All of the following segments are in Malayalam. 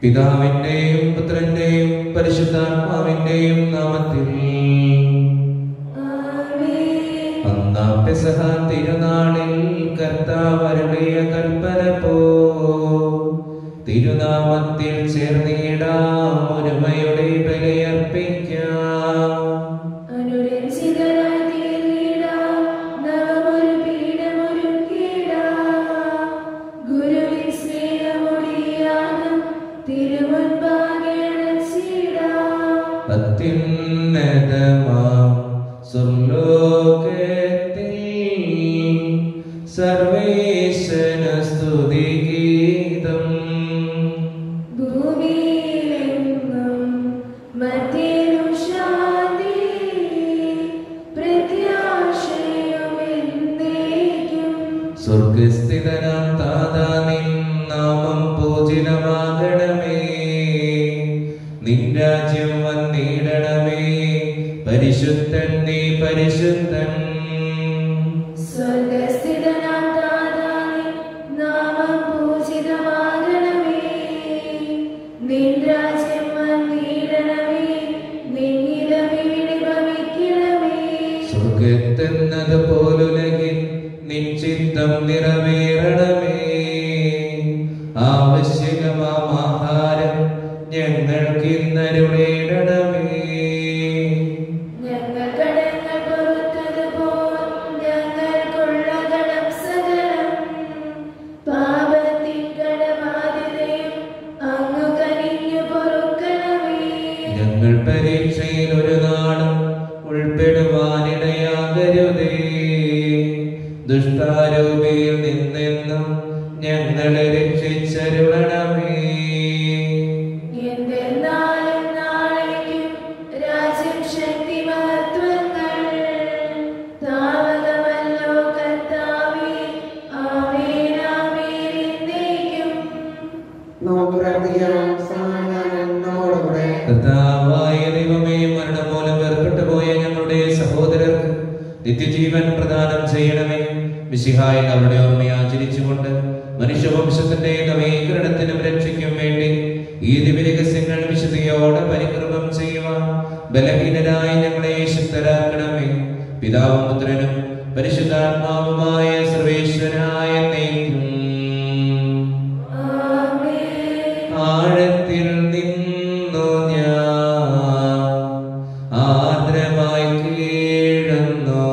പിതാവിന്റെയും പുത്രന്റെയും പരിശുദ്ധാത്മാവിന്റെയും നാമത്തിൽ ഒന്നാം പെസഹ തിരുനാളിൽ കർത്താവ് അരുളിയ കൽപ്പന പോ തിരുനാമത്തിൽ ചേർന്നിടാം ഒരുമയുടെ ബലിയർപ്പിക്കാം അനുരഞ്ജിതരായി തീർന്നിടാം, നവമൊരു പീഠമൊരുക്കിടാം. ഗുരുവിൻ സ്നേഹമൊടിയാകും തിരുമുൻപാകെ അണച്ചിടാം. അത്യുന്നതമാം സ്വർലോകത്തിൽ സർവേശന സ്തുതിഗീതം ഭൂമിയിലെങ്ങും മധ്യേനും ശാന്തി, പ്രത്യാശയും എന്നേക്കും. സ്വർഗസ്ഥിതനാം താതാ നിൻ നാമം പൂജിതമാകണമേ നിൻ രാജ്യം വന്നിടണമേ പരിശുദ്ധൻ നീ പരിശുദ്ധൻ സ്വർഗസ്ഥിതനാം താതാവേ, നാമം പൂജിതമാകണമേ. നിൻ രാജ്യം വന്നിടണമേ. നിന്നിടമിവിടെ ഭവിക്കണമേ. സ്വർഗത്തെന്നത് പോലുലകിൽ നിൻ ചിത്തം നിറവേറണമേ ആവശ്യകമാം ആഹാരം ഞങ്ങൾക്കിന്നരുളേടണമേ ഞങ്ങൾ കടങ്ങൾ പൊറുത്തതുപോൽ ഞങ്ങൾക്കുള്ള കടം സകലം. പാപത്തിൻ കടബാധ്യതയും അങ്ങു കനിഞ്ഞു പൊറുക്കണമേ ഞങ്ങൾ പരീക്ഷയിൽ ഒരു നാളും ഉൾപ്പെടുവാനിടയാകരുതേ ദുഷ്ടാരൂപിയിൽ നിന്നെന്നും ഞങ്ങളെ രക്ഷിച്ചരുളണമേ എന്തെന്നാലും നാളേക്കും രാജ്യം ശക്തി മഹത്വങ്ങൾ താവകമല്ലോ കർത്താവേ ആമേൻ ആമേൻ എന്നേക്കും നമുക്ക് പ്രാർത്ഥിക്കാം സമാധാനം നമ്മോടുകൂടെ കർത്താവായ ദൈവമേ മരണം മൂലം വേർപെട്ടു പോയ ഞങ്ങളുടെ സഹോദരർക്ക് നിത്യജീവൻ പ്രദാനം ചെയ്യണമേ മിശിഹായ അവരുടെ ഓർമ്മയെ ആചരിച്ചുകൊണ്ട് മനുഷ്യവംശത്തിന്റെ നവീകരണത്തിനും രക്ഷയ്ക്കും വേണ്ടി ഈ ദിവ്യരഹസ്യങ്ങൾ വിശുദ്ധിയോടെ പരിക്രമം ചെയ്യുവാൻ ബലഹീനരായ ഞങ്ങളെ ശക്തരാക്കണമേ പിതാവും പുത്രനും പരിശുദ്ധാത്മാവുമായ സർവേശ്വരായ നയിക്കും ആമേൻ ആഴത്തിൽ നിന്നു ഞാൻ ആർദ്രമായി കീഴുന്നു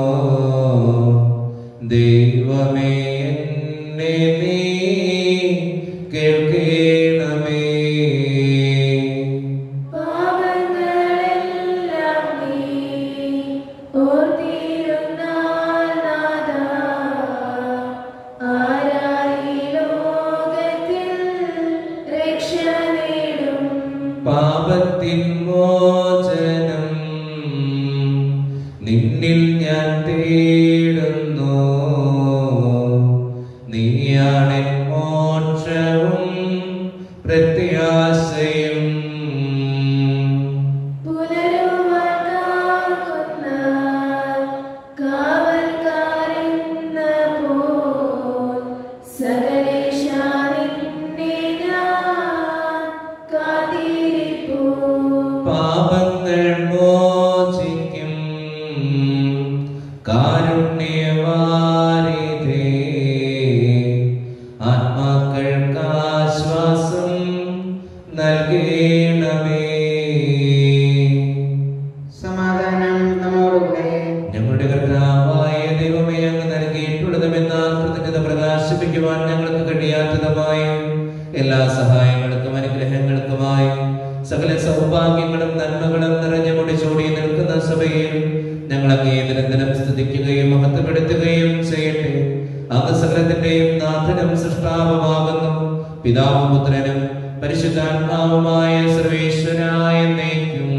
ദൈവമേ എന്നെ നീ കേൾക്കണമേ പാപങ്ങളെല്ലാം നീ ഓർത്തിരുന്നാൽ നാഥാ, ആരായി ലോകത്തിൽ രക്ഷ നേടും പാപത്തിൻ മോചനം നിന്നിൽ ഞാൻ തേടുന്നു നീയാണ് മോക്ഷവും പ്രത്യാശയും പുലരുവാൻ കാക്കുന്ന കാവൽക്കാരെന്ന പോൽ സകലേശാ നിന്നെ ഞാൻ കാത്തിരിപ്പൂ. പാപങ്ങൾ മോചിക്കും കാരുണ്യവാരിധേ ആത്മാക്കൾക്ക് ആശ്വാസം നൽകണമേ സമാധാനം നമ്മോടുകൂടെ ഞങ്ങളുടെ കർത്താവായ ദൈവമേ അങ്ങ് നൽകിയിട്ടുള്ളതുമെന്നാൽ കൃതജ്ഞത പ്രകാശിപ്പിക്കുവാൻ ഞങ്ങൾക്ക് കഴിയാത്തതുമായ എല്ലാ സഹായങ്ങൾക്കും അനുഗ്രഹങ്ങൾക്കുമായി സകല സൗഭാഗ്യങ്ങളും നന്മകളും നിറഞ്ഞു മുടിച്ചോടി നിൽക്കുന്ന സഭയിൽ ഞങ്ങൾ അങ്ങേ നിരന്തരം സ്തുതിക്കുകയും മഹത്വപ്പെടുത്തുകയും ചെയ്യട്ടെ അങ്ങ് സകലത്തിന്റെയും നാഥനും സൃഷ്ടാവുമാകുന്നു പിതാവും പുത്രനും പരിശുദ്ധാത്മാവുമായ സർവേശ്വരായ നയിക്കും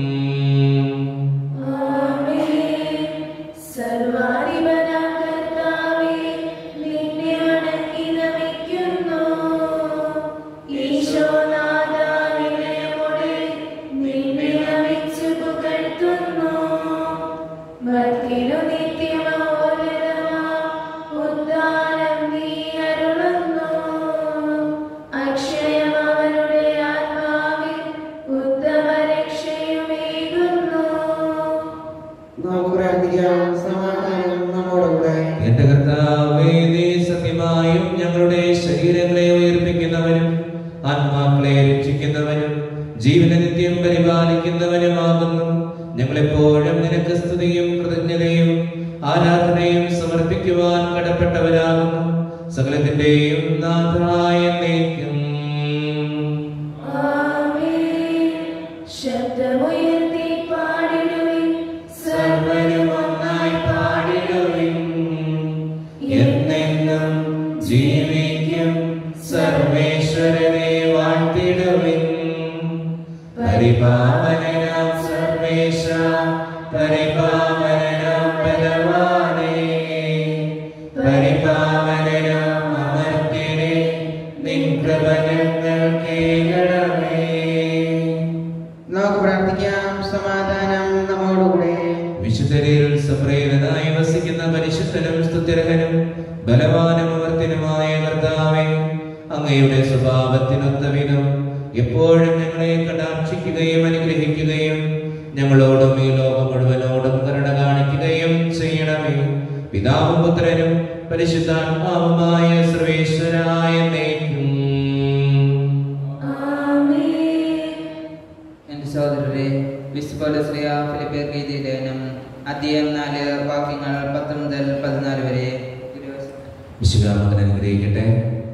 ആമേൻ. സർവാധിപനാം കർത്താവേ, നിന്നെ വണങ്ങി നമിക്കുന്നു. ഈശോനാഥാ, വിനയമോടെ നിന്നെ നമിച്ചു പുകഴ്ത്തുന്നു. ഭക്തിനു നിത്യമഹോന്നതമാം ഉദ്ധാനം നീ അരുളുന്നു. അക്ഷയമവനുടെ ആത്മാ സകലത്തിന്റെയും നാഥായ എന്നേക്കും ആമേൻ ശബ്ദമുയർത്തി പാടിടുവിൻ സർവരും ഒന്നായി പാടിടുവിൻ എന്നെന്നും ജീവിക്കും സർവേശ്വരനെ വാഴ്ത്തിടുവിൻ പരിപാവനാം സർവേശ പരിപാവനാം ബലവാനേ പരിപാവനാം അമർത്യനെ നിൻ കൃപ ഞങ്ങൾ കേൾക്കണമേ നമുക്ക് പ്രാർത്ഥിക്കാം സമാധാനം നമ്മോടുകൂടെ വിശുദ്ധരിൽ സപ്രേതനായി വസിക്കുന്ന പരിശുദ്ധനും സ്തുത്യർഹനും ബലവാനും അമർത്തിനുമായ കർത്താവേ അങ്ങയുടെ സ്വഭാവത്തിനൊത്ത വിധം എപ്പോഴും ഞങ്ങളെ കടാക്ഷിക്കുകയും അനുഗ്രഹിക്കുകയും ഞങ്ങളോടും ഈ ലോകം മുഴുവനോടും കരുണ കാണിക്കുകയും ചെയ്യണമേ പിതാവും പുത്രനും പരിശുദ്ധാത്മാവുമായ സർവേശ്വരായ നേക്കും ആമേൻ എന്റെ സഹോദരരെ വിസ്ഫോലശ്രീയ ഫിലിപ്പേർക്ക് എഴുതിയ ലേഖനം അധ്യായം നാല് വാക്യങ്ങൾ പത്ത് മുതൽ പതിനാല് വരെ വിശുദ്ധാമകൻ അനുഗ്രഹിക്കട്ടെ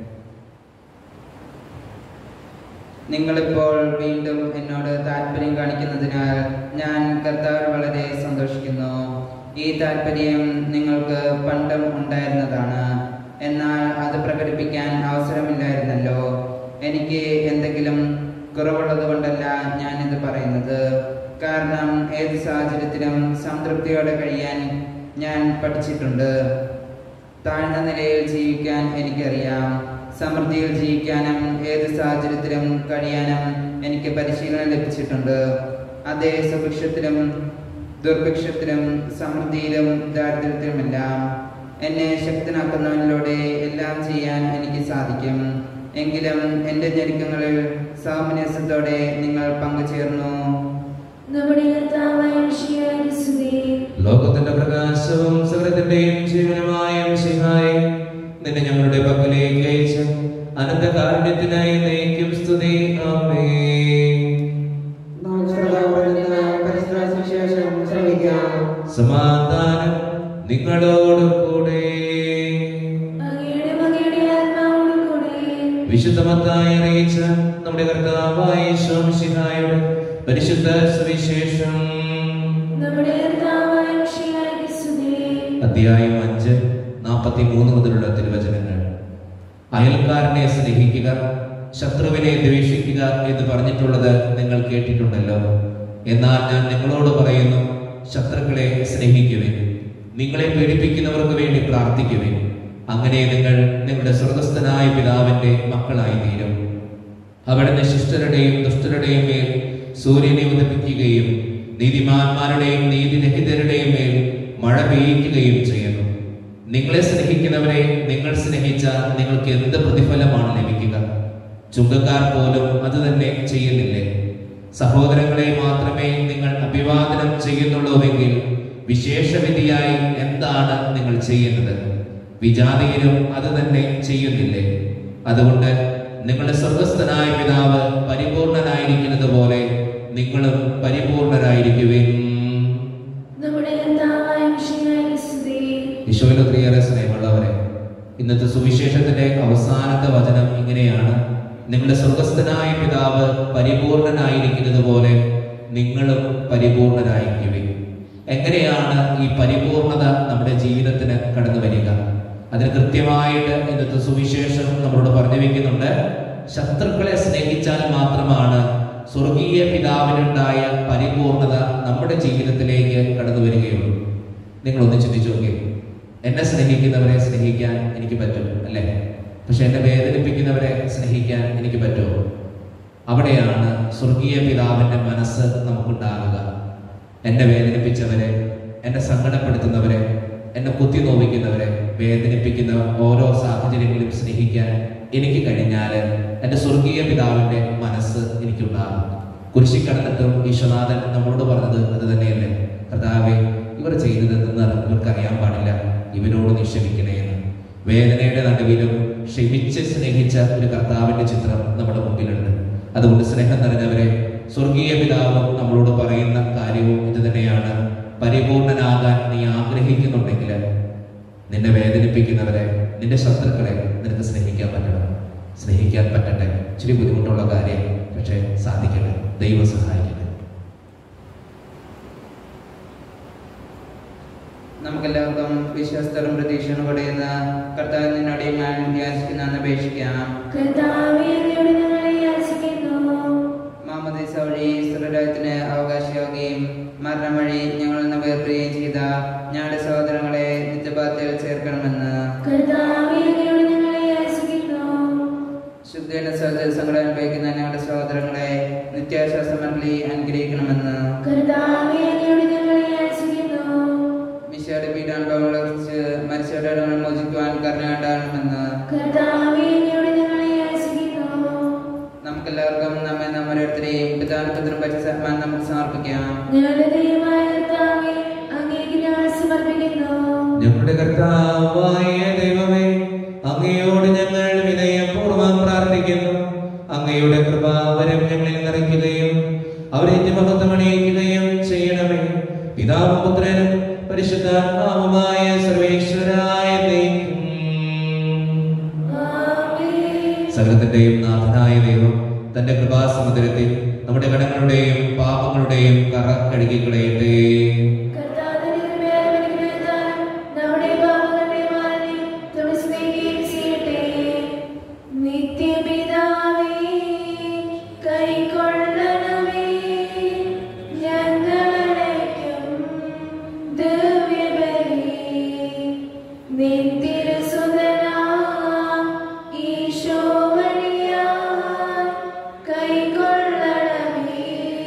നിങ്ങളിപ്പോൾ വീണ്ടും എന്നോട് താല്പര്യം കാണിക്കുന്നതിനാൽ ഞാൻ കർത്താവിൽ വളരെ സന്തോഷിക്കുന്നു ഈ താല്പര്യം നിങ്ങൾക്ക് പണ്ടും ഉണ്ടായിരുന്നതാണ് എന്നാൽ അത് പ്രകടിപ്പിക്കാൻ അവസരമില്ലായിരുന്നല്ലോ എനിക്ക് എന്തെങ്കിലും കുറവുള്ളത് കൊണ്ടല്ല ഞാനിത് പറയുന്നത് കാരണം ഏത് സാഹചര്യത്തിലും സംതൃപ്തിയോടെ കഴിയാൻ ഞാൻ പഠിച്ചിട്ടുണ്ട് താഴ്ന്ന നിലയിൽ ജീവിക്കാൻ എനിക്കറിയാം സമൃദ്ധിയിൽ ജീവിക്കാനും ഏത് സാഹചര്യത്തിലും കഴിയാനും എനിക്ക് പരിശീലനം ലഭിച്ചിട്ടുണ്ട് അതേ സുഭിക്ഷത്തിലും ദുർഭിക്ഷത്തിലും സമൃദ്ധിയിലും ദാരിദ്ര്യത്തിലുമെല്ലാം എന്നെ ശക്തനാക്കുന്നവനിലൂടെ എല്ലാം ചെയ്യാൻ എനിക്ക് സാധിക്കും എങ്കിലും എൻ്റെ ഞെരുക്കങ്ങളിൽ സാമന്യസത്തോടെ നിങ്ങൾ പങ്കുചേർന്നു നമ്മുടെ കർത്താവായ മിശിഹായുടെ സ്തുതി ലോകത്തിന്റെ പ്രകാശവും സകലത്തിന്റെയും ജീവനുമായ മിശിഹായി നിന്നെ ഞങ്ങളുടെ പക്കലേക്ക് അയച്ച് അനന്തകാരുണ്യത്തിനായി നയിക്കും സ്തുതി ആമേ നമുക്ക് ശ്രദ്ധാപൂർവ്വം പരിശുദ്ധ സുവിശേഷം ശ്രമിക്കാം സമാധാനം നിങ്ങളോട് കൂടെ അങ്ങയുടെ മകയുടെ ആത്മാവോട് കൂടെ വിശുദ്ധമത്തായി അറിയിച്ച നമ്മുടെ കർത്താവായ ശോമിശിഹായുടെ പരിശുദ്ധ സുവിശേഷം നമ്മുടെ കർത്താവായ മിശിഹായുടെ സ്തുതി അധ്യായം അഞ്ച് നാൽപ്പത്തി മൂന്ന് മുതലുള്ള തിരുവചനങ്ങൾ അയൽക്കാരനെ സ്നേഹിക്കുക ശത്രുവിനെ ദ്വേഷിക്കുക എന്ന് പറഞ്ഞിട്ടുള്ളത് നിങ്ങൾ കേട്ടിട്ടുണ്ടല്ലോ എന്നാൽ ഞാൻ നിങ്ങളോട് പറയുന്നു ശത്രുക്കളെ സ്നേഹിക്കുവിൻ നിങ്ങളെ പീഡിപ്പിക്കുന്നവർക്ക് വേണ്ടി പ്രാർത്ഥിക്കുവിൻ അങ്ങനെ നിങ്ങൾ നിങ്ങളുടെ സ്വർഗസ്ഥനായ പിതാവിന്റെ മക്കളായി തീരും അവിടുന്ന് ശിഷ്ടരുടെയും ദുഷ്ടരുടെയും മേൽ സൂര്യനെ ഉദിപ്പിക്കുകയും നീതിമാന്മാരുടെയും നീതിരഹിതരുടെയും മേൽ മഴ പെയ്യിക്കുകയും ചെയ്യുന്നു നിങ്ങളെ സ്നേഹിക്കുന്നവരെ നിങ്ങൾ സ്നേഹിച്ചാൽ നിങ്ങൾക്ക് എന്ത് പ്രതിഫലമാണ് ലഭിക്കുക ചുങ്കക്കാർ പോലും അത് തന്നെ ചെയ്യുന്നില്ലേ സഹോദരങ്ങളെ മാത്രമേ നിങ്ങൾ അഭിവാദനം ചെയ്യുന്നുള്ളൂവെങ്കിൽ വിശേഷവിധിയായി എന്താണ് നിങ്ങൾ ചെയ്യുന്നത് വിജാതിയിലും അത് തന്നെ ചെയ്യുന്നില്ലേ അതുകൊണ്ട് നിങ്ങളുടെ സ്വർഗസ്ഥനായ പിതാവ് പരിപൂർണനായിരിക്കുന്നത് പോലെ നിങ്ങളും പരിപൂർണരായിരിക്കുവിൻ നമ്മുടെ കർത്താവായ മിശിഹായുടെ സ്തുതി ഈശോയിലൊത്തിരിയേറെ സ്നേഹമുള്ളവരെ ഇന്നത്തെ സുവിശേഷത്തിന്റെ അവസാനത്തെ വചനം ഇങ്ങനെയാണ് നിങ്ങളുടെ സ്വർഗസ്ഥനായ പിതാവ് പരിപൂർണനായിരിക്കുന്നത് പോലെ നിങ്ങളും പരിപൂർണരായിരിക്കുവിൻ എങ്ങനെയാണ് ഈ പരിപൂർണത നമ്മുടെ ജീവിതത്തിന് കടന്നു വരിക അതിന് കൃത്യമായിട്ട് ഇന്നത്തെ സുവിശേഷം നമ്മളോട് പറഞ്ഞു വെക്കുന്നുണ്ട് ശത്രുക്കളെ സ്നേഹിച്ചാൽ മാത്രമാണ് സ്വർഗീയ പിതാവിനുണ്ടായ പരിപൂർണത നമ്മുടെ ജീവിതത്തിലേക്ക് കടന്നു വരികയുള്ളൂ നിങ്ങൾ ഒന്ന് ചിന്തിച്ചു നോക്കി എന്നെ സ്നേഹിക്കുന്നവരെ സ്നേഹിക്കാൻ എനിക്ക് പറ്റും അല്ലേ പക്ഷെ എന്നെ വേദനിപ്പിക്കുന്നവരെ സ്നേഹിക്കാൻ എനിക്ക് പറ്റുമോ അവിടെയാണ് സ്വർഗീയ പിതാവിന്റെ മനസ്സ് നമുക്കുണ്ടാകുക എന്നെ വേദനിപ്പിച്ചവരെ എന്നെ സങ്കടപ്പെടുത്തുന്നവരെ എന്നെ കുത്തി നോവിക്കുന്നവരെ വേദനിപ്പിക്കുന്ന ഓരോ സാഹചര്യങ്ങളിലും സ്നേഹിക്കാൻ എനിക്ക് കഴിഞ്ഞാൽ എൻ്റെ സ്വർഗീയ പിതാവിന്റെ മനസ്സ് എനിക്കുണ്ടാകും കുരിശി കടന്നിട്ടും ഈശ്വനാഥൻ നമ്മളോട് പറഞ്ഞത് അത് തന്നെയല്ലേ കർത്താവെ ഇവർ ചെയ്തതെന്ന് ഇവർക്ക് അറിയാൻ പാടില്ല ഇവരോട് നീ ക്ഷമിക്കണേ എന്ന് വേദനയുടെ നടുവിലും ക്ഷമിച്ച് സ്നേഹിച്ച ഒരു കർത്താവിന്റെ ചിത്രം നമ്മുടെ മുമ്പിലുണ്ട് അതുകൊണ്ട് സ്നേഹം നിറഞ്ഞവരെ സ്വർഗീയ പിതാവ് നമ്മളോട് പറയുന്ന കാര്യവും ഇത് തന്നെയാണ് പരിപൂർണനാകാൻ നീ ആഗ്രഹിക്കുന്നുണ്ടെങ്കിൽ നിന്നെ വേദനിപ്പിക്കുന്നവരെ നിന്റെ ശത്രുക്കളെ നിനക്ക് സ്നേഹിക്കാൻ പറ്റണം സ്നേഹിക്കാൻ പറ്റട്ടെ ഇച്ചിരി ബുദ്ധിമുട്ടുള്ള കാര്യം പക്ഷേ സാധിക്കട്ടെ ദൈവം സഹായിക്കട്ടെ നമുക്കെല്ലാവർക്കും വിശ്വാസത്തോടും പ്രതീക്ഷയോടും പടയുന്ന കർത്താവ് നിന്നോടെയും ഞാൻ ധ്യാനിക്കുന്ന അപേക്ഷിക്കാം കർത്താവേ അങ്ങയോട് ഞങ്ങളെ യാചിക്കുന്നു മാമദീസ വഴി സ്വർഗരാജ്യത്തിന് അവകാശമാവുകയും മരണം വഴി ഞങ്ങൾ നിന്ന് വേർപ്പെടുകയും ചെയ്ത ഞങ്ങളുടെ സഹോദരങ്ങളെ നിത്യപാതയിൽ ചേർക്കണമെന്ന് കർത്താവേ അങ്ങയോട് ഞങ്ങളെ യാചിക്കുന്നു ശുദ്ധീന സഹോദര സങ്കടം അനുഭവിക്കുന്ന ഞങ്ങളുടെ സഹോദരങ്ങളെ നിത്യാശ്വാസം നൽകി അനുഗ്രഹിക്കണമെന്ന് കർത്താവേ അങ്ങയോട് ഞങ്ങളെ യാചിക്കുന്നു മിശയുടെ പീഡാനുഭവങ്ങളെ കുറിച്ച് മരിച്ചവരുടെ മോചിക്കുവാൻ കരുണയുണ്ടാകണമെന്ന് കർത്താവേ അങ്ങയോട് ഞങ്ങളെ യാചിക്കുന്നു നമുക്കെല്ലാവർക്കും നമ്മെ നമ്മോരോരുത്തരെയും പിതാനുപുത്രം പരിസരമാൻ നമുക്ക് സമർപ്പിക്കാം ഞങ്ങളുടെ ദൈവമായ കർത്താവേ അങ്ങേക്ക് ഞങ്ങൾ സമർപ്പിക്കുന്നു ഞങ്ങളുടെ കർത്താവായ ദൈവമേ അങ്ങയോട് ഞങ്ങൾ വിനയപൂർവ്വം പ്രാർത്ഥിക്കുന്നു അങ്ങയുടെ കൃപാവരം ഞങ്ങളിൽ നിറയ്ക്കുകയും അവരെ മഹത്വം അണിയിക്കുകയും ചെയ്യണമേ പിതാവും പുത്രനും പരിശുദ്ധാത്മാവുമായ സർവേശ്വരായ ദൈവം ആമേൻ സകലത്തിന്റെയും നാഥനായ ദൈവം തന്റെ കൃപാസമുദ്രത്തിൽ നമ്മുടെ കടങ്ങളുടെയും പാപങ്ങളുടെയും കറ കഴുകിക്കളയട്ടെ കർത്താവിന്റെ കൃപയാൽ അനുഗ്രഹിച്ചാൽ നമ്മുടെ പാപങ്ങളുടെ മാറി തുളസിക്കുകയും ചെയ്യട്ടെ നിത്യപിതാവേ കൈക്കൊള്ളണമേ ഞങ്ങളടയ്ക്കും ദിവ്യബലി നിത്യസുതനാം ഈശോ വഴിയായി കൈക്കൊള്ളണമേ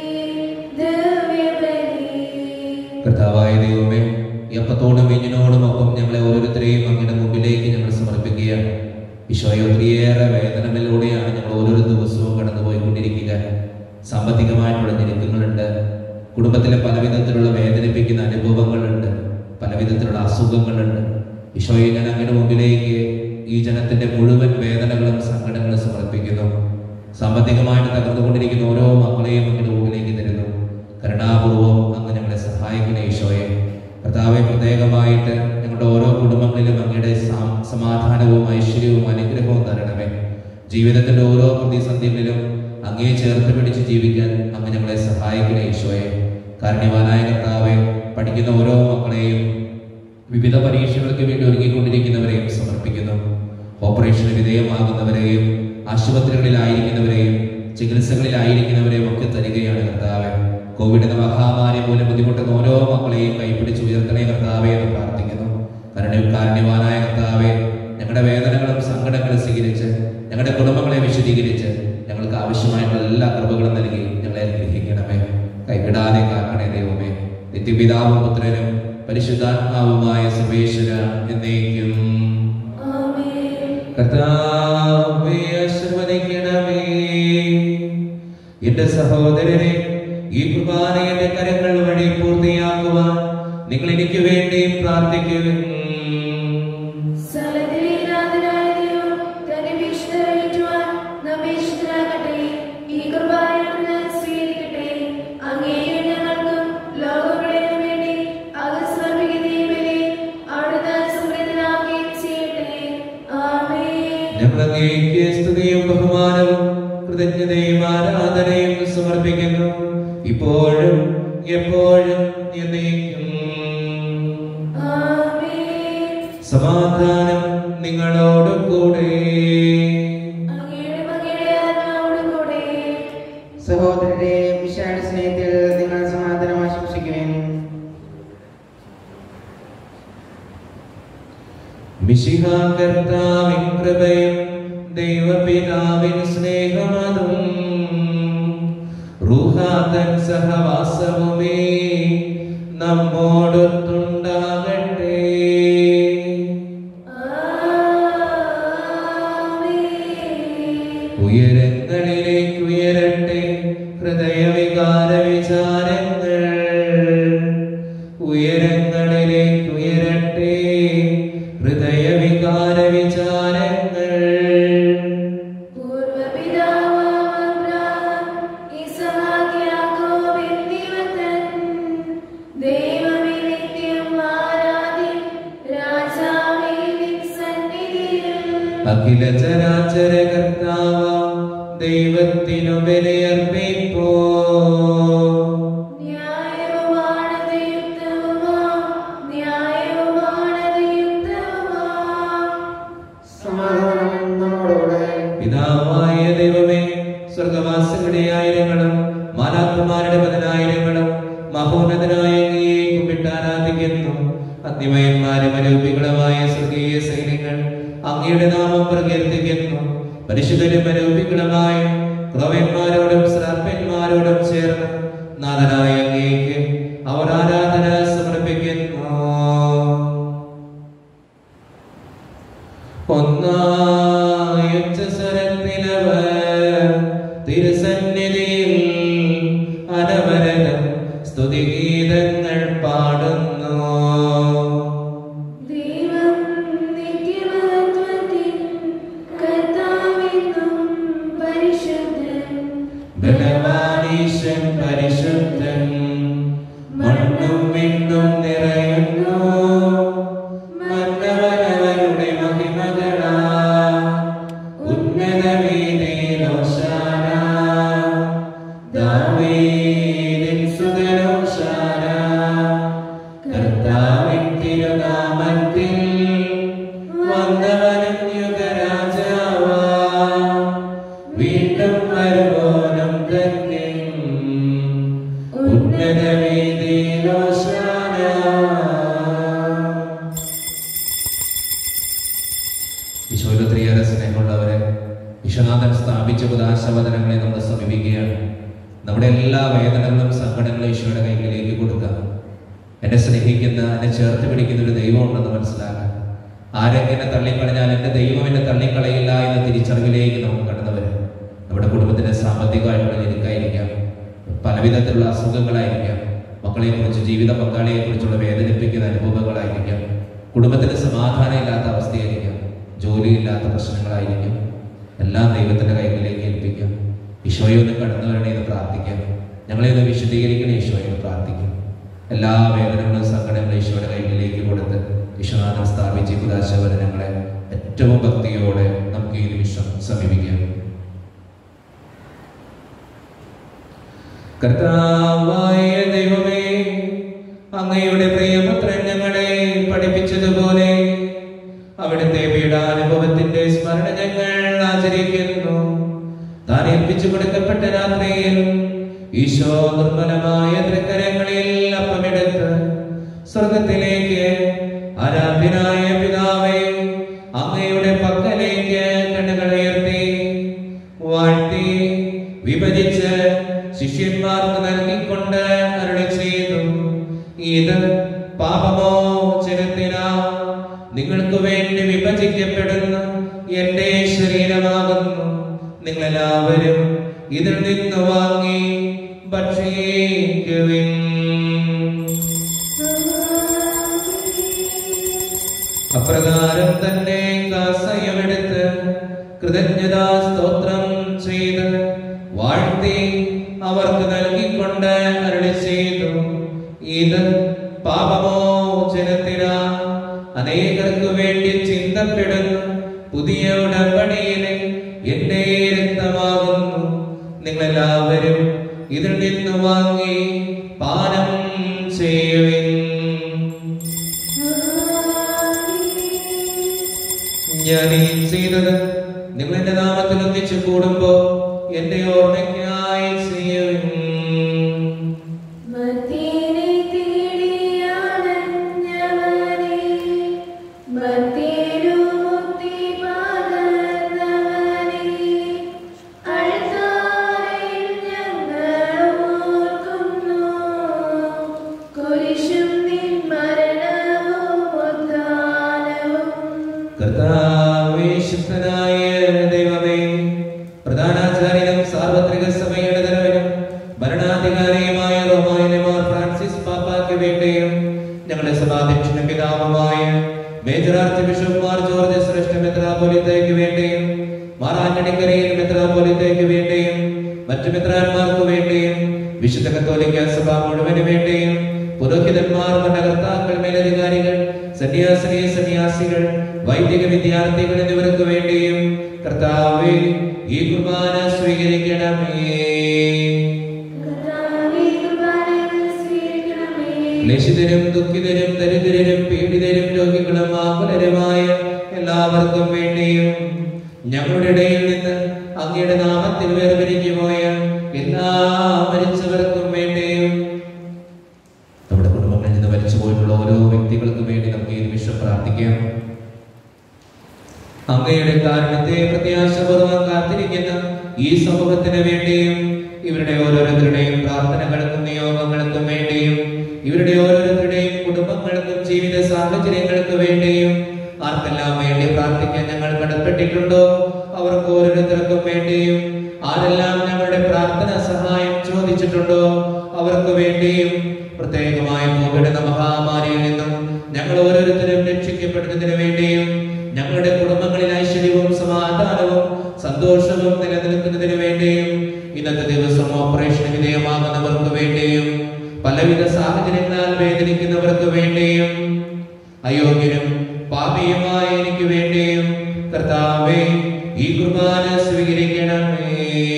ദിവ്യബലി കർത്താവായ ദൈവമേ ഈ അപ്പത്തോടും വീഞ്ഞിനോടും ഒപ്പം ഞങ്ങളെ ഓരോരുത്തരെയും അങ്ങയുടെ മുമ്പിലേക്ക് ഞങ്ങൾ സമർപ്പിക്കുകയാണ് ഈശോയെ ഒത്തിരിയേറെ വേദനകളിലൂടെയാണ് ഞങ്ങൾ ഓരോ ദിവസവും കടന്നുപോയിക്കൊണ്ടിരിക്കുക സാമ്പത്തികമായിട്ടുള്ള ഞെരുക്കങ്ങളുണ്ട് കുടുംബത്തിലെ പല വിധത്തിലുള്ള വേദനിപ്പിക്കുന്ന അനുഭവങ്ങളുണ്ട് പല വിധത്തിലുള്ള അസുഖങ്ങളുണ്ട് ഈശോയെ ഞാൻ അങ്ങയുടെ മുമ്പിലേക്ക് ഈ ജനത്തിന്റെ മുഴുവൻ വേദനകളും സങ്കടങ്ങളും സമർപ്പിക്കുന്നു സാമ്പത്തികമായിട്ട് തകർന്നുകൊണ്ടിരിക്കുന്ന ഓരോ മക്കളെയും അങ്ങയുടെ മുമ്പിലേക്ക് തരുന്നു കരുണാപൂർവം അങ്ങ് ഞങ്ങളെ സഹായിക്കുന്ന ഈശോയെ കർത്താവെ പ്രത്യേകമായിട്ട് ഞങ്ങളുടെ ഓരോ കുടുംബങ്ങളിലും അങ്ങയുടെ സാം- സമാധാനവും ഐശ്വര്യവും അനുഗ്രഹവും തരണമേ ജീവിതത്തിന്റെ ഓരോ പ്രതിസന്ധികളിലും അങ്ങേ ചേർത്ത് പിടിച്ച് ജീവിക്കാൻ അങ്ങ് ഞങ്ങളെ സഹായിക്കുന്ന ഈശോയെ കാരണവാനായ കർത്താവെ പഠിക്കുന്ന ഓരോ മക്കളെയും വിവിധ പരീക്ഷകൾക്ക് വേണ്ടി ഒരുങ്ങിക്കൊണ്ടിരിക്കുന്നവരെയും സമർപ്പിക്കുന്നു ഓപ്പറേഷന് വിധേയമാകുന്നവരെയും ആശുപത്രികളിലായിരിക്കുന്നവരെയും ചികിത്സകളിലായിരിക്കുന്നവരെയും ഒക്കെ തരികയാണ് കർത്താവ് കോവിഡ് എന്ന മഹാമാരി മൂലം ബുദ്ധിമുട്ടുന്ന ഓരോ മക്കളെയും കൈപ്പിടിച്ച് ഉയർത്തണേ കർത്താവെ എന്ന് പ്രാർത്ഥിക്കുന്നു കരുണ കാരുണ്യവാനായ കർത്താവെ ഞങ്ങളുടെ വേദനകളും സങ്കടങ്ങളും സ്വീകരിച്ച് ഞങ്ങളുടെ കുടുംബങ്ങളെ വിശദീകരിച്ച് ഞങ്ങൾക്ക് ആവശ്യമായിട്ടുള്ള എല്ലാ കൃപകളും നൽകി ഞങ്ങളെ അനുഗ്രഹിക്കണമേ കൈവിടാതെ കാക്കണേ ദൈവമേ നിത്യപിതാവും പുത്രനും പരിശുദ്ധാത്മാവുമായ സർവേശ്വര എന്നേക്കും ആമേൻ കർത്താവേ ആശീർവദിക്കണമേ എന്റെ സഹോദരനെ ഈ കുർബാന എന്റെ കരങ്ങൾ വഴി പൂർത്തിയാക്കുവാൻ നിങ്ങൾ എനിക്ക് വേണ്ടി പ്രാർത്ഥിക്കുവിൻ സകലത്തിലെ നാഥനായ ദൈവം തന്റെ ഭീഷണി അറിയിക്കുവാൻ നമ്മെ ഇഷ്ടനാകട്ടെ. ഈ കുർബാന അവിടുന്ന് സ്വീകരിക്കട്ടെ. അങ്ങേയും ഞങ്ങൾക്കും ലോകമുഴുവനും വേണ്ടി അങ്ങ് സമർപ്പിക്കുന്ന ഈ ബലി അവിടുന്ന് സമൃദ്ധനാവുകയും ചെയ്യട്ടെ. ആമേൻ. ഞങ്ങൾ അങ്ങേക്ക് സ്തുതിയും ബഹുമാനവും കൃതജ്ഞതയും ആരാധനയും സമർപ്പിക്കുന്നു ഇപ്പോഴും എപ്പോഴും എന്നേക്കും ആമേൻ. സമാധാനം നിങ്ങളോട് കൂടെ അങ്ങയുടെ മകയുടെ ആത്മാവോടും കൂടെ സഹോദരരെ വിശാല സ്നേഹത്തിൽ നിങ്ങൾ സമാധാനം ആശംസിക്കുവേൻ മിശിഹാകർത്താവിൻ കൃപയും ദൈവപിതാവിൻ സ്നേഹമതും റൂഹാതൻ സഹവാസവുമേ നമ്മോടൊത്തുണ്ടാകട്ടെ ആമേൻ. ഉയരങ്ങളിലേക്ക് ഉയരട്ടെ ഹൃദയവികാര വിചാരങ്ങൾ ഉയരങ്ങളിലേക്ക് ഉയരട്ടെ ഹൃദയവികാര വിചാരങ്ങൾ പൂർവപിതാവാം അബ്രാഹാം, ഇസഹാക്ക്, യാക്കോബ് എന്നിവർ തൻ ദൈവമേ നിത്യം ആരാധ്യൻ, രാജാവേ നിൻ സന്നിധിയിൽ അഖില ചരാചര കർത്താവ ദൈവത്തിനു ബലിയർപ്പിപ്പോ ന്യായവുമാണത് യുക്തവുമാം, ന്യായവുമാണത് യുക്തവുമാം. സമാധാനം നമ്മോടുകൂടെ പിതാവായ ദൈവമേ സ്വർഗവാസികളുടെ ആയിരങ്ങളും മാലാത്മാരുടെ പതിനായിരങ്ങളും മഹോന്നതനായ അങ്ങയെ കുമ്പിട്ട് ആരാധിക്കുന്നു അഗ്നിമയന്മാരും അരൂപികളുമായ സ്വർഗീയ സൈന്യങ്ങൾ അങ്ങയുടെ നാമം പ്രകീർത്തിക്കുന്നു പരിശുദ്ധരും അരൂപികളുമായ ക്രവന്മാരോടും ശ്രാപ്പന്മാരോടും ചേർന്ന് നാഥനായ അങ്ങേക്ക് അവർ ആരാധന സമർപ്പിക്കുന്നു ഒന്നായുച്ച സ്വരത്തിലവർ തിരുസന്നിധിയിൽ അനവരതം സ്തുതിഗീതങ്ങൾ പാടുന്നു ദൈവം നിത്യമഹത്വത്തിൻ കർത്താവെന്നും പരിശുദ്ധൻ. ബലവാനീശൻ പരിശുദ്ധൻ മണ്ണും വിണ്ണും നിറയുന്നു മന്നവനവരുടെ മഹിമകളാ ഉന്നത വീതിയിലോശാന ദാവീദിൻ സുതരോശാന കർത്താവിൻ തിരുനാമത്തിൽ വന്നവനും യുഗരാജാവാ വീണ്ടും വരുവോനും തന്നെ ഉന്നത വീതിയിലോശാന ഈശോയിലൊത്തിരിയേറെ സ്നേഹമുള്ളവരെ വിശ്വനാഥൻ സ്ഥാപിച്ച ഉദാശവദനങ്ങളെ നമ്മൾ സമീപിക്കുകയാണ് നമ്മുടെ എല്ലാ വേദനകളും സങ്കടങ്ങളും ഈശോയുടെ കൈകളിലേക്ക് കൊടുക്കാം എന്നെ സ്നേഹിക്കുന്ന എന്നെ ചേർത്ത് പിടിക്കുന്ന ഒരു ദൈവം ഉണ്ടെന്ന് മനസ്സിലാക്കാം ആരൊക്കെ എന്നെ തള്ളിക്കളഞ്ഞാൽ എൻ്റെ ദൈവം എന്നെ തള്ളിക്കളയില്ല എന്ന തിരിച്ചറിവിലേക്ക് നമുക്ക് കടന്നു വരാം നമ്മുടെ കുടുംബത്തിന്റെ സാമ്പത്തികമായിട്ടുള്ള ഞെരുക്കായിരിക്കാം പലവിധത്തിലുള്ള അസുഖങ്ങളായിരിക്കാം മക്കളെ കുറിച്ച് ജീവിത പങ്കാളിയെ കുറിച്ചുള്ള വേദനിപ്പിക്കുന്ന അനുഭവങ്ങളായിരിക്കാം കുടുംബത്തിന് സമാധാനം ഇല്ലാത്ത അവസ്ഥയായിരിക്കാം ജോലിയില്ലാത്ത പ്രശ്നങ്ങളായിരിക്കാം എല്ലാം ദൈവത്തിന്റെ കൈകളിലേക്ക് ഏൽപ്പിക്കാം ഈശോയെ ഒന്ന് കടന്നു വരണേ എന്ന് പ്രാർത്ഥിക്കാം ഞങ്ങളെ ഒന്ന് വിശദീകരിക്കണേ ഈശോയെ എന്ന് പ്രാർത്ഥിക്കാം എല്ലാ വേദനകളും സങ്കടങ്ങളും ഈശോയുടെ കൈകളിലേക്ക് കൊടുത്ത് ഈശോനാഥൻ സ്ഥാപിച്ച ഈ കുദാശവദനങ്ങളെ ഏറ്റവും ഭക്തിയോടെ നമുക്ക് ഈ നിമിഷം സമീപിക്കാം കർത്താവായ ദൈവമേ അങ്ങയുടെ പ്രിയപുത്രൻ ഞങ്ങളെ പഠിപ്പിച്ചതുപോലെ അവിടുത്തെ പീഡാനുഭവത്തിന്റെ സ്മരണ ഞങ്ങൾ ആചരിക്കുന്നു താൻ ഏൽപ്പിച്ചു കൊടുക്കപ്പെട്ട രാത്രിയിൽ ഈശോ നിർമ്മലമായ തൃക്കരങ്ങളിൽ അപ്പമെടുത്ത് സ്വർഗത്തിലേക്ക് ആരാധ്യനായ പിതാവേ അങ്ങയുടെ പക്കലേക്ക് കണ്ണുകൾ ഉയർത്തി വാഴ്ത്തി വിഭജിച്ച് ശിഷ്യന്മാർക്ക് നൽകിക്കൊണ്ട് അരുളി ചെയ്തു ഇത് പാപമോചനത്തിനാ നിങ്ങൾക്ക് വേണ്ടി വിഭജിക്കപ്പെടുന്ന എന്റെ ശരീരമാകുന്നു നിങ്ങളെല്ലാവരും ഇതിൽ നിന്ന് വാങ്ങി ഭക്ഷിക്കുവിൻ അപ്രകാരം തന്നെ കാസയമെടുത്ത് കൃതജ്ഞതാ സ്തോത്രം ചെയ്ത് വാഴ്ത്തി അവർക്ക് നൽകിക്കൊണ്ട് അരുളി ചെയ്തു ഇത് പാപമോചനത്തിനാ അനേകർക്ക് വേണ്ടി ചിന്തപ്പെടുന്ന പുതിയ ഉടമ്പടിയിലെ എന്റെ രക്തമാകുന്നു നിങ്ങളെല്ലാവരും ഇതിൽ നിന്ന് വാങ്ങി പാനം ചെയ്യുവിൻ ഞാൻ ഈ ചെയ്തത് നിങ്ങൾ എന്റെ നാമത്തിൽ ഒന്നിച്ചു കൂടുമ്പോ എന്റെ ഓർമ്മയ്ക്കായി ചെയ്യുവിൻ മർത്യനെ തേടിയാണഞ്ഞവനെ, മർത്യനു മുക്തി പകർന്നവനെ, അൾത്താരയിൽ ഞങ്ങൾ ഓർക്കുന്നു. കുരിശും നിൻ മരണവും ഉത്ഥാനവും കർത്താവേശുദ്ധനായ ദൈവമേ പ്രധാനാചാര്യനും സാർവത്രിക സഭയുടെ തലവനും ഭരണാധികാരിയുമായ റോമായിലെ മാർ ഫ്രാൻസിസ് പാപ്പായ്ക്ക് വേണ്ടിയും ഞങ്ങളുടെ സഭാധ്യക്ഷന പിതാവുമായ major archbishop Mar George ശ്രേഷ്ഠ മെത്രാപോലിത്തയ്ക്ക് വേണ്ടിയും മാർ ആന്റണിക്കരയിൽ മെത്രാപോലിത്തയ്ക്ക് വേണ്ടിയും മറ്റു മെത്രാന്മാർക്ക് വേണ്ടിയും വിശുദ്ധ കത്തോലിക്ക സഭ മുഴുവന് വേണ്ടിയും പുരോഹിതന്മാർ ഭരണകർത്താക്കൾ മേലധികാരികൾ സന്യാസിനി സന്യാസികൾ വൈദിക വിദ്യാർത്ഥികൾ എന്നിവർക്ക് വേണ്ടിയും കർത്താവേ ഈ കുർബാന സ്വീകരിക്കണമേ കർത്താവേ, കുർബാനകൾ സ്വീകരിക്കണമേ. ക്ലേശിതരും ദുഃഖിതരും ദരിദ്രരും പീഡിതരും രോഗികളും ആകുലരുമായ എല്ലാവർക്കും വേണ്ടിയും ഞങ്ങളുടെ ഇടയിൽ നിന്ന് അങ്ങയുടെ നാമത്തിൽ വേർപിരിഞ്ഞു പോയ എല്ലാ മരിച്ചവർക്കും വേണ്ടിയും നമ്മുടെ കുടുംബങ്ങളിൽ നിന്ന് മരിച്ചു പോയിട്ടുള്ള ഓരോ വ്യക്തികൾക്കും വേണ്ടി നമുക്ക് ഈ നിമിഷം പ്രാർത്ഥിക്കാം അങ്ങയുടെ കാരണത്തെ പ്രത്യാശപൂർവ്വം കാത്തിരിക്കുന്ന ഈ സമൂഹത്തിന് വേണ്ടിയും ഇവരുടെ ഓരോരുത്തരുടെയും പ്രാർത്ഥനകൾക്കും നിയോഗങ്ങൾക്കും വേണ്ടിയും ഇവരുടെ ഓരോരുത്തരുടെയും കുടുംബങ്ങൾക്കും ജീവിത സാഹചര്യങ്ങൾക്ക് വേണ്ടിയും ആർക്കെല്ലാം വേണ്ടി പ്രാർത്ഥിക്കാൻ ഞങ്ങൾ കടപ്പെട്ടിട്ടുണ്ടോ അവർക്ക് ഓരോരുത്തർക്കും വേണ്ടിയും ആരെല്ലാം ഞങ്ങളുടെ പ്രാർത്ഥന സഹായം ചോദിച്ചിട്ടുണ്ടോ അവർക്ക് വേണ്ടിയും പ്രത്യേകമായ കോവിഡ് എന്ന മഹാമാരിയിൽ നിന്നും ഞങ്ങൾ ഓരോരുത്തരും രക്ഷിക്കപ്പെടുന്നതിന് വേണ്ടിയും ഞങ്ങളുടെ കുടുംബങ്ങളിൽ ഐശ്വര്യവും സമാധാനവും സന്തോഷവും നിലനിൽക്കുന്നതിന് വേണ്ടിയും ഇന്നത്തെ ദിവസം ഓപ്പറേഷൻ വിധേയമാകുന്നവർക്ക് വേണ്ടിയും പലവിധ സാഹചര്യങ്ങളാൽ വേദനിക്കുന്നവർക്ക് വേണ്ടിയും അയോഗ്യനും പാപിയുമായ എനിക്ക് വേണ്ടിയും കർത്താവേ ഈ കുർബാന സ്വീകരിക്കണമേ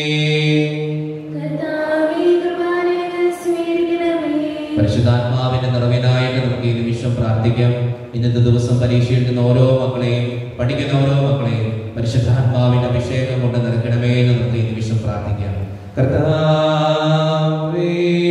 കർത്താവേ, കുർബാനകൾ സ്വീകരിക്കണമേ. പരിശുദ്ധാത്മാവിന്റെ നിറവിനായിട്ട് നമുക്ക് ഈ നിമിഷം പ്രാർത്ഥിക്കാം ഇന്നത്തെ ദിവസം പരീക്ഷ എഴുതുന്ന ഓരോ മക്കളെയും പഠിക്കുന്ന ഓരോ മക്കളെയും പരിശുദ്ധാത്മാവിന്റെ അഭിഷേകം കൊണ്ട് നിറയ്ക്കണമേ എന്ന് നമുക്ക് ഈ നിമിഷം പ്രാർത്ഥിക്കാം കർത്താവേ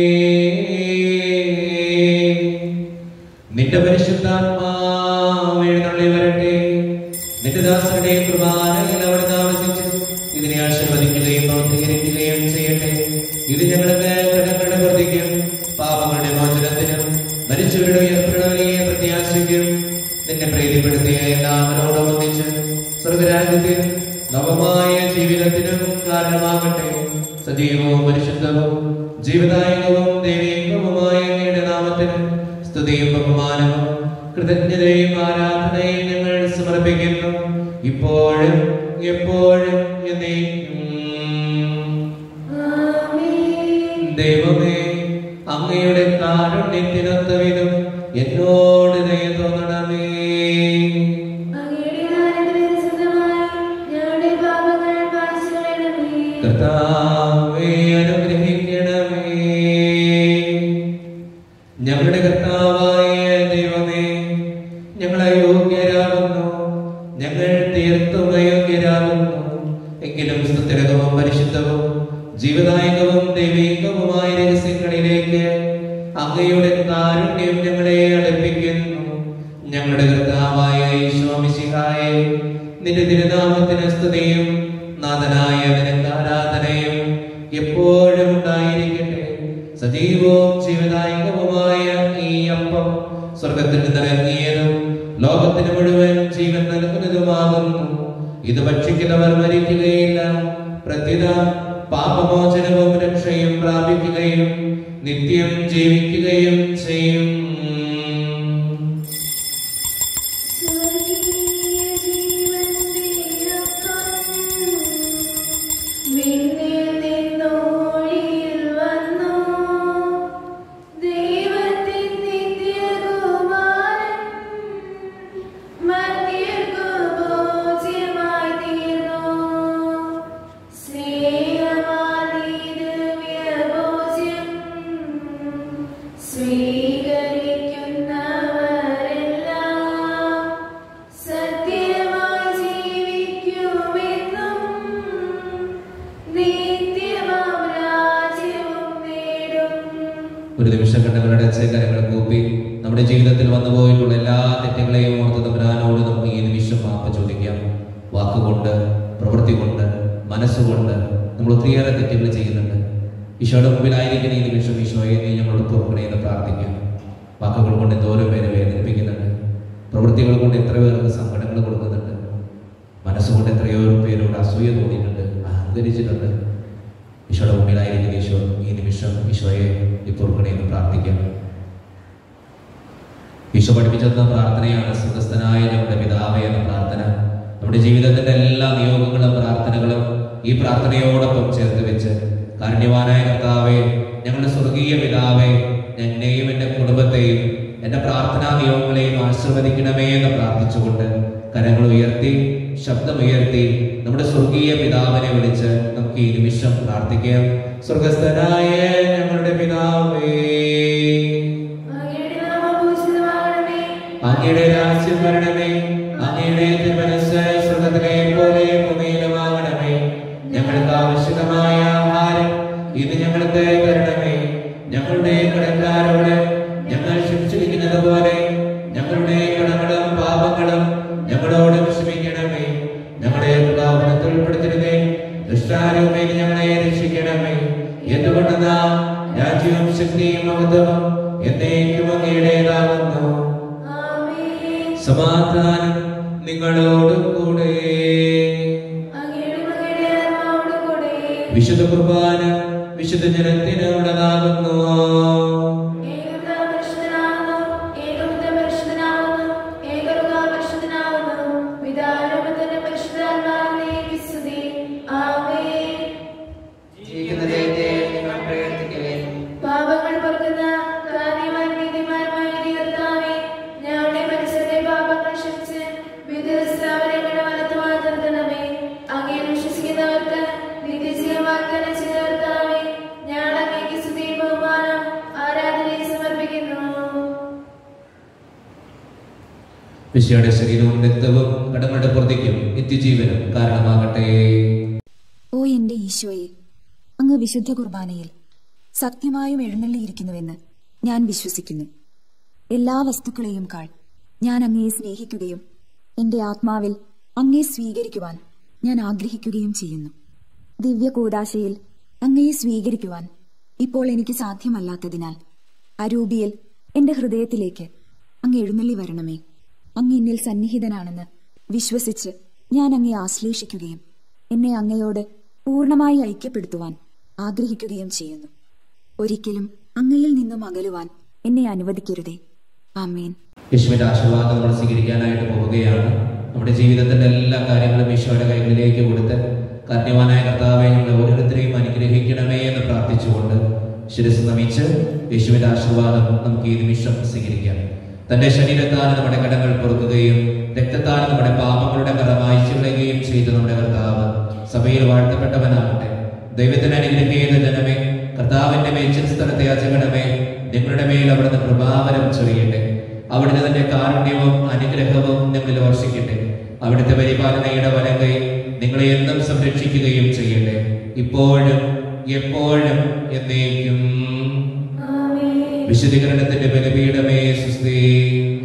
നിന്റെ പരിശുദ്ധാത്മാവ് എഴുന്നള്ളി വരട്ടെ നിന്റെ ദാസരുടെയും കുർബാനയിൽ അവിടെ താമസിച്ച് ഇതിനെ ആശീർവദിക്കുകയും പ്രവർത്തികരിക്കുകയും ചെയ്യട്ടെ ഇത് ഞങ്ങൾക്ക് കടങ്ങളുടെ വർദ്ധിക്കും പാപങ്ങളുടെ മോചനത്തിനും മരിച്ചവരുടെ ഉയർപ്പെടുകയെ പ്രത്യാശിക്കും നിന്നെ പ്രീതിപ്പെടുത്തിയ എല്ലാവരോടും ഒന്നിച്ച് സ്വർഗരാജ്യത്തിൽ നവമായ ജീവിതത്തിനും കാരണമാകട്ടെ സജീവവും പരിശുദ്ധവും ജീവദായകവും ദൈവികവുമായ അങ്ങയുടെ നാമത്തിന് സ്തുതിയും ബഹുമാനവും കൃതജ്ഞതയും ആരാധനയും ഞങ്ങൾ സമർപ്പിക്കുന്നു ഇപ്പോഴും എപ്പോഴും എന്നേക്കും ആമേൻ. ദൈവമേ അങ്ങയുടെ കാരുണ്യത്തിനൊത്ത വിധം എന്നോട് ദയ തോന്നണമേ അങ്ങയുടെ ദാനത്തിന് സ്വന്തമായി ഞങ്ങളുടെ പാപങ്ങൾ പാലിച്ചുകളയണമേ. കർത്താവേ അനുഗ്രഹിക്കണമേ ഞങ്ങളുടെ കർത്താവായ ദൈവമേ ഞങ്ങൾ അയോഗ്യരാകുന്നു ഞങ്ങൾ തീർത്തും അയോഗ്യരാകുന്നു എങ്കിലും സ്തുതിരകവും പരിശുദ്ധവും ജീവദായകവും ദൈവികവുമായ രഹസ്യങ്ങളിലേക്ക് അങ്ങയുടെ കാരുണ്യം ഞങ്ങളെ അടുപ്പിക്കുന്നു ഞങ്ങളുടെ കർത്താവായ ഈശോമിശിഹായെ നിന്റെ തിരുനാമത്തിന് സ്തുതിയും നാഥനായ നിനക്ക് ആരാധനയും എപ്പോഴും ഉണ്ടായിരിക്കട്ടെ സജീവവും ജീവദായകവുമായ ഈ അപ്പം സ്വർഗത്തിൽ നിന്നിറങ്ങിയതും ലോകത്തിന് മുഴുവൻ ജീവൻ നൽകുന്നതുമാകുന്നു ഇത് ഭക്ഷിക്കുന്നവർ മരിക്കുകയില്ല പ്രത്യുത പാപമോചനവും രക്ഷയും പ്രാപിക്കുകയും നിത്യം ജീവിക്കുകയും ചെയ്യും സ്വർഗീയ ജീവന്റെ അപ്പം വിണ്ണിൽ നിന്നോഴിയിൽ വന്നു. ദൈവത്തിൻ നിത്യകുമാരൻ മർത്യർക്കു ഭോജ്യമായി തീർന്നു. സ്നേഹമാർന്ന ഈ ദിവ്യഭോജ്യം സ്വീകരിക്കുന്നവരെല്ലാം സത്യമായി ജീവിക്കുമെന്നും നിത്യമാം രാജ്യവും നേടും ഒരു നിമിഷം കണ്ണുകളുടെ കരങ്ങൾ കൂപ്പി നമ്മുടെ ജീവിതത്തിൽ വന്നുപോയിട്ടുള്ള എല്ലാ തെറ്റുകളെയും ഓർത്ത് തമ്പുരാനോട് നമുക്ക് ഈ നിമിഷം മാപ്പ് ചോദിക്കാം വാക്കുകൊണ്ട് പ്രവൃത്തി കൊണ്ട് മനസ്സുകൊണ്ട് നമ്മൾ ഒത്തിരിയേറെ തെറ്റുകൾ ചെയ്യുന്നുണ്ട് ഈശോയുടെ മുമ്പിലായിരിക്കുന്ന ഈ നിമിഷം ഈശോയെ നീ ഞങ്ങളോട് പൊറുക്കണേ എന്ന് പ്രാർത്ഥിക്കാം വാക്കുകൾ കൊണ്ട് എന്തോരോ പേരെ വേദനിപ്പിക്കുന്നുണ്ട് പ്രവൃത്തികൾ കൊണ്ട് എത്ര പേർക്ക് സങ്കടങ്ങൾ കൊടുക്കുന്നുണ്ട് മനസ്സുകൊണ്ട് എത്രയോ പേരോട് അസൂയ തോന്നിയിട്ടുണ്ട് അഹങ്കരിച്ചിട്ടുണ്ട് ഈശോയുടെ മുമ്പിലായിരിക്കുന്ന ഈശോ ഈ നിമിഷം ഈശോയെ നീ പൊറുക്കണേ എന്ന് പ്രാർത്ഥിക്കാം ഈശോ പഠിപ്പിച്ചെന്ന പ്രാർത്ഥനയാണ് സ്വർഗസ്ഥനായ ഞങ്ങളുടെ പിതാവേ എന്ന പ്രാർത്ഥന നമ്മുടെ ജീവിതത്തിന്റെ എല്ലാ നിയോഗങ്ങളും പ്രാർത്ഥനകളും ഈ പ്രാർത്ഥനയോടൊപ്പം ചേർത്ത് വെച്ച് കാരുണ്യവാനായ കർത്താവേ ഞങ്ങളുടെ സ്വർഗീയ പിതാവേ എന്നെയും എൻ്റെ കുടുംബത്തെയും എൻ്റെ പ്രാർത്ഥനാ നിയോഗങ്ങളെയും ആശീർവദിക്കണമേ എന്ന് പ്രാർത്ഥിച്ചുകൊണ്ട് കരങ്ങൾ ഉയർത്തി ശബ്ദമുയർത്തി നമ്മുടെ സ്വർഗീയ പിതാവിനെ വിളിച്ച് നമുക്ക് ഈ നിമിഷം പ്രാർത്ഥിക്കാം സ്വർഗസ്ഥനായ ഞങ്ങളുടെ പിതാവേ അങ്ങയുടെ നാമം പൂജിതമാകണമേ അങ്ങയുടെ രാജ്യം വരണമേ അങ്ങയുടെ തിരുമനസ് സ്വർഗത്തിലെ പോലെ ഭൂമിയിലുമാകണമേ ഞങ്ങൾക്ക് ആവശ്യമായ ആഹാരം ഇത് ഞങ്ങൾക്ക് തരണമേ ഞങ്ങളുടെ കടക്കാരോട് ഞങ്ങൾ ക്ഷമിച്ചിരിക്കുന്നത് പോലെ ഞങ്ങളുടെ കടങ്ങളും പാപങ്ങളും ഞങ്ങളോട് ക്ഷമിക്കണമേ ഞങ്ങളുടെ പ്രതാപനത്തിൽ ഉൾപ്പെടുത്തരുതേ ദുഷ്ടാരൂപയിൽ ഞങ്ങളെ രക്ഷിക്കണമേ എന്തുകൊണ്ടെന്നാ രാജ്യവും ശക്തിയും മഹത്വവും എന്നേക്കും അങ്ങയുടേതാകുന്നു ആമേൻ സമാധാനം നിങ്ങളോട് കൂടെ അങ്ങയുടെ മകയുടെ ആത്മാവോട് കൂടെ വിശുദ്ധ കുർബാന വിശുദ്ധ ജനത്തിനുള്ളതാകുന്നു ഏകപിതാ പരിശുദ്ധനാകുന്നു, ഏകപുത്ര പരിശുദ്ധനാകുന്നു, ഏകറുകാ പരിശുദ്ധനാകുന്നു. പിതാവിനും പുത്രനും പരിശുദ്ധാത്മാവിനേക്ക് സ്തുതി. ആമേൻ. ജീവിക്കുന്ന ദൈവത്തെ നിങ്ങൾ പ്രകീർത്തിക്കുവിൻ പാപങ്ങൾ പൊറുക്കുന്ന കാരണവാൻ നീതിമാനുമായ കർത്താവേ, ഞങ്ങളുടെ മനസ്സിലെ പാപങ്ങൾ ക്ഷമിച്ച് വിധുരസ്ഥാപനങ്ങളുടെ വലത്തുമായി നിർത്തണമേ. അങ്ങയിൽ വിശ്വസിക്കുന്നവർക്ക് നിത്യജീവൻ വാഗ്ദാനം ചെയ്ത കർത്താവേ, ഞങ്ങൾ അങ്ങേക്ക് സ്തുതിയും ബഹുമാനം ആരാധനയും സമർപ്പിക്കുന്നു വിശയുടെ ശരീരവും രക്തവും കടങ്ങളുടെ പ്രതിക്കും നിത്യജീവനും കാരണമാകട്ടെ ഓ എന്റെ ഈശോയെ അങ്ങ് വിശുദ്ധ കുർബാനയിൽ സത്യമായും എഴുന്നള്ളിയിരിക്കുന്നുവെന്ന് ഞാൻ വിശ്വസിക്കുന്നു എല്ലാ വസ്തുക്കളെയും കാൾ ഞാൻ അങ്ങയെ സ്നേഹിക്കുകയും എന്റെ ആത്മാവിൽ അങ്ങയെ സ്വീകരിക്കുവാൻ ഞാൻ ആഗ്രഹിക്കുകയും ചെയ്യുന്നു ദിവ്യ കൂടാശയിൽ അങ്ങയെ സ്വീകരിക്കുവാൻ ഇപ്പോൾ എനിക്ക് സാധ്യമല്ലാത്തതിനാൽ അരൂപിയിൽ എന്റെ ഹൃദയത്തിലേക്ക് അങ്ങ് എഴുന്നള്ളി വരണമേ അങ്ങ് എന്നിൽ സന്നിഹിതനാണെന്ന് വിശ്വസിച്ച് ഞാൻ അങ്ങയെ ആശ്ലേഷിക്കുകയും എന്നെ അങ്ങയോട് പൂർണ്ണമായി ഐക്യപ്പെടുത്തുവാൻ ആഗ്രഹിക്കുകയും ചെയ്യുന്നു ഒരിക്കലും അങ്ങയിൽ നിന്നും അകലുവാൻ എന്നെ അനുവദിക്കരുതേ ആമേൻ യേശുവിന്റെ ആശീർവാദം നമ്മൾ സ്വീകരിക്കാനായിട്ട് പോവുകയാണ് നമ്മുടെ ജീവിതത്തിന്റെ എല്ലാ കാര്യങ്ങളും ഈശോയുടെ കൈകളിലേക്ക് കൊടുത്ത് കാരണവാനായ കർത്താവെ ഞങ്ങളെ ഓരോരുത്തരെയും അനുഗ്രഹിക്കണമേ എന്ന് പ്രാർത്ഥിച്ചുകൊണ്ട് ശിരസ് നമിച്ച് യേശുവിന്റെ ആശീർവാദം നമുക്ക് ഈ നിമിഷം സ്വീകരിക്കാം തന്റെ ശരീരത്താൽ നമ്മുടെ കടങ്ങൾ പൊറുക്കുകയും രക്തത്താൽ നമ്മുടെ പാപങ്ങളുടെ കട മായ്ച്ചു കളയുകയും ചെയ്ത നമ്മുടെ കർത്താവ് സഭയിൽ വാഴ്ത്തപ്പെട്ടവനാകട്ടെ ദൈവത്തിന് അനുഗ്രഹിക്കുന്ന ജനമേ കർത്താവിന്റെ മേച്ചിൽ സ്ഥലത്തെ യാചകണമേ നിങ്ങളുടെ മേൽ അവിടുന്ന് കൃപാവരം ചൊരിയട്ടെ അവിടുന്ന് തന്റെ കാരുണ്യവും അനുഗ്രഹവും നിങ്ങളിൽ വർഷിക്കട്ടെ അവിടുത്തെ പരിപാലനയുടെ വലങ്കൈ നിങ്ങളെ എന്നും സംരക്ഷിക്കുകയും ചെയ്യട്ടെ ഇപ്പോഴും എപ്പോഴും എന്നേക്കും ആമേൻ വിശദീകരണത്തിന്റെ ബലപീഠമേ സുസ്ഥി